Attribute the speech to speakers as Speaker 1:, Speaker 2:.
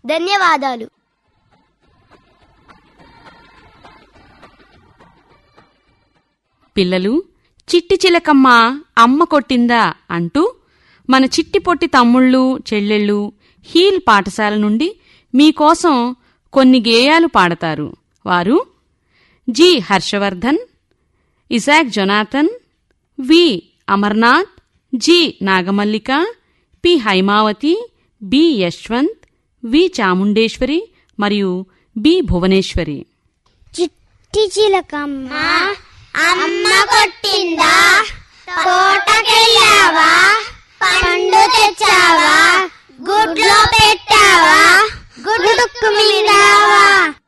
Speaker 1: ధన్యవాదాలు
Speaker 2: పిల్లలు చిట్టి చిలకమ్మ అమ్మ కొట్టిందా అంటూ మన చిట్టి పొట్టి తమ్ముళ్ళు చెల్లెళ్ళు హీల్ పాఠశాల నుండి మీకోసం కొన్ని గేయాలు పాడతారు వారు G Harshavardhan Isaac Jonathan V Amarnath G Nagamallika P Haimavathi B Yashwant V Chamundeswari మరియు బి భువనేశ్వరి
Speaker 1: చిట్టి చిలకమ్మ అమ్మ కొట్టిందా తోటకెళ్ళావా పండు తెచ్చావా గుడ్లో పెట్టావా గుడ్డుకు మీదావా